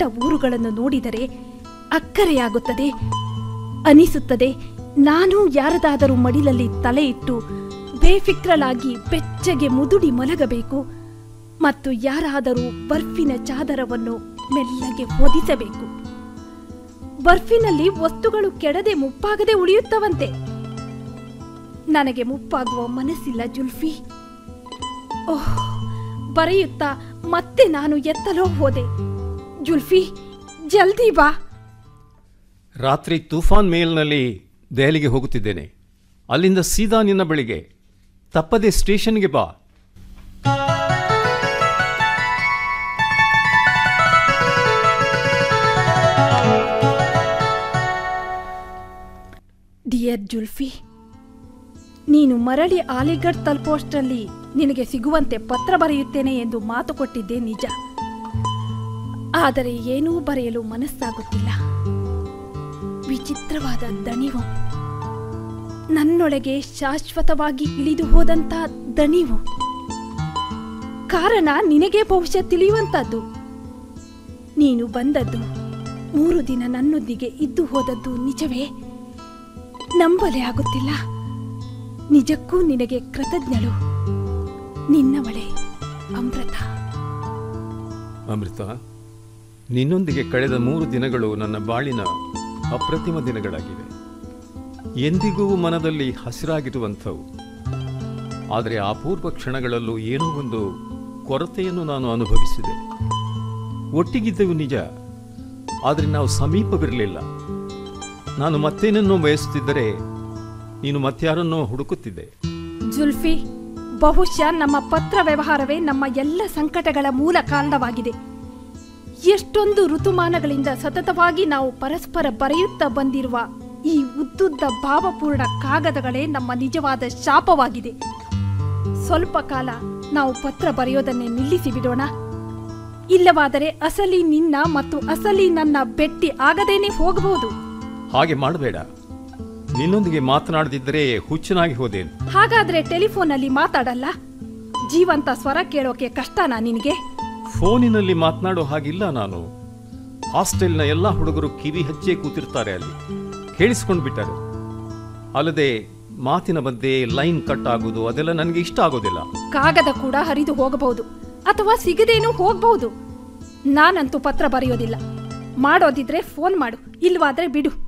ಊರುಗಳನ್ನು ನೋಡಿದರೆ ಅಕ್ಕರೆಯಾಗುತ್ತದೆ ಅನಿಸುತ್ತದೆ ನಾನು ಯಾರದಾದರೂ ಮಡಿಲಲ್ಲಿ ತಲೆ ಇಟ್ಟು ಬೇಫಿಕ್ರಲಾಗಿ ಬೆಚ್ಚಗೆ ಮುದುಡಿ ಮಲಗಬೇಕು ಮತ್ತು ಯಾರಾದರೂ ಬರ್ಫಿನ ಚಾದರವನ್ನು ಮೆಲ್ಲಗೆ ಹೊದಿಸಬೇಕು ಬರ್ಫಿನಲ್ಲಿ ವಸ್ತುಗಳು ಕೆಡದೆ ಮುಪ್ಪಾಗದೆ ಉಳಿಯುತ್ತವಂತೆ ನನಗೆ ಮುಪ್ಪಾಗುವ ಮನಸ್ಸಿಲ್ಲ ಜುಲ್ಫಿ ಓಹ್ ಬರೆಯುತ್ತಾ ಮತ್ತೆ ನಾನು ಎತ್ತಲೋ ಹೋದೆ ಜುಲ್ಫಿ ಜಲ್ದಿ ಬಾ ರಾತ್ರಿ ತೂಫಾನ್ ಮೇಲ್ನಲ್ಲಿ ದೆಹಲಿಗೆ ಹೋಗುತ್ತಿದ್ದೇನೆ ಅಲ್ಲಿಂದ ಸೀದಾ ನಿನ್ನ ಬಳಿಗೆ ತಪ್ಪದೆ ಸ್ಟೇಷನ್ಗೆ ಬಾ ಡಿಯರ್ ಜುಲ್ಫಿ ನೀನು ಮರಳಿ ಆಲಿಗಢ್ ತಲುಪುವಷ್ಟರಲ್ಲಿ ನಿನಗೆ ಸಿಗುವಂತೆ ಪತ್ರ ಬರೆಯುತ್ತೇನೆ ಎಂದು ಮಾತು ಕೊಟ್ಟಿದ್ದೆ ನಿಜ ಆದರೆ ಏನೂ ಬರೆಯಲು ಮನಸ್ಸಾಗುತ್ತಿಲ್ಲ ವಿಚಿತ್ರವಾದ ದಣಿವು ನನ್ನೊಳಗೆ ಶಾಶ್ವತವಾಗಿ ಇಳಿದು ಹೋದಂತ ದಣಿವು ಕಾರಣ ನಿನಗೆ ಬಹುಶಃ ತಿಳಿಯುವಂತದ್ದು ನೀನು ಬಂದದ್ದು ಮೂರು ದಿನ ನನ್ನೊಂದಿಗೆ ಇದ್ದು ಹೋದದ್ದು ನಿಜವೇ ನಂಬಲೆ ಆಗುತ್ತಿಲ್ಲ ನಿಜಕ್ಕೂ ನಿನಗೆ ಕೃತಜ್ಞಳು ನಿನ್ನವಳೆ ಅಮೃತ ಅಮೃತ ನಿನ್ನೊಂದಿಗೆ ಕಳೆದ ಮೂರು ದಿನಗಳು ನನ್ನ ಬಾಳಿನ ಅಪ್ರತಿಮ ದಿನಗಳಾಗಿವೆ ಎಂದಿಗೂ ಮನದಲ್ಲಿ ಹಸಿರಾಗಿರುವಂಥವು ಆದರೆ ಆ ಪೂರ್ವ ಕ್ಷಣಗಳಲ್ಲೂ ಏನೋ ಒಂದು ಕೊರತೆಯನ್ನು ನಾನು ಅನುಭವಿಸಿದೆ ಒಟ್ಟಿಗಿದ್ದೆವು ನಿಜ ಆದರೆ ನಾವು ಸಮೀಪವಿರಲಿಲ್ಲ ನಾನು ಮತ್ತೇನನ್ನೋ ಬಯಸುತ್ತಿದ್ದರೆ ನೀನು ಮತ್ಯಾರನ್ನೋ ಹುಡುಕುತ್ತಿದ್ದೆ ಜುಲ್ಫಿ ಬಹುಶಃ ನಮ್ಮ ಪತ್ರ ವ್ಯವಹಾರವೇ ನಮ್ಮ ಎಲ್ಲ ಸಂಕಟಗಳ ಮೂಲ ಕಾರಣವಾಗಿದೆ ಎಷ್ಟೊಂದು ಋತುಮಾನಗಳಿಂದ ಸತತವಾಗಿ ನಾವು ಪರಸ್ಪರ ಬರೆಯುತ್ತಾ ಬಂದಿರುವ ಈ ಉದ್ದುದ್ದ ಭಾವಪೂರ್ಣ ಕಾಗದಗಳೇ ನಮ್ಮ ನಿಜವಾದ ಶಾಪವಾಗಿದೆ ಸ್ವಲ್ಪ ಕಾಲ ನಾವು ಪತ್ರ ಬರೆಯೋದನ್ನೇ ನಿಲ್ಲಿಸಿ ಬಿಡೋಣ ಇಲ್ಲವಾದರೆ ಅಸಲಿ ನಿನ್ನ ಮತ್ತು ಅಸಲಿ ನನ್ನ ಭೆಟ್ಟಿ ಆಗದೇನೆ ಹೋಗಬಹುದು ಹಾಗೆ ಮಾಡಬೇಡ ನಿನ್ನೊಂದಿಗೆ ಮಾತನಾಡದಿದ್ದರೆ ಹುಚ್ಚನಾಗಿ ಹೋದೇನು ಹಾಗಾದ್ರೆ ಟೆಲಿಫೋನಲ್ಲಿ ಮಾತಾಡಲ್ಲ ಜೀವಂತ ಸ್ವರ ಕೇಳೋಕೆ ಕಷ್ಟನಾ ನಿನಗೆ ಫೋನಿನಲ್ಲಿ ಮಾತನಾಡೋ ಹಾಗಿಲ್ಲ ನಾನು ಹಾಸ್ಟೆಲ್ನ ಎಲ್ಲ ಹುಡುಗರು ಕಿವಿ ಹಚ್ಚೇ ಕೂತಿರ್ತಾರೆ ಅಲ್ಲಿ ಕೇಳಿಸ್ಕೊಂಡು ಬಿಟ್ಟರು ಅಲ್ಲದೆ ಮಾತಿನ ಮಧ್ಯೆ ಲೈನ್ ಕಟ್ ಆಗೋದು ಅದೆಲ್ಲ ನನಗೆ ಇಷ್ಟ ಆಗೋದಿಲ್ಲ ಕಾಗದ ಕೂಡ ಹರಿದು ಹೋಗಬಹುದು ಅಥವಾ ಸಿಗದೇನೂ ಹೋಗಬಹುದು ನಾನಂತೂ ಪತ್ರ ಬರೆಯೋದಿಲ್ಲ ಮಾಡೋದಿದ್ರೆ ಫೋನ್ ಮಾಡು ಇಲ್ವಾದ್ರೆ ಬಿಡು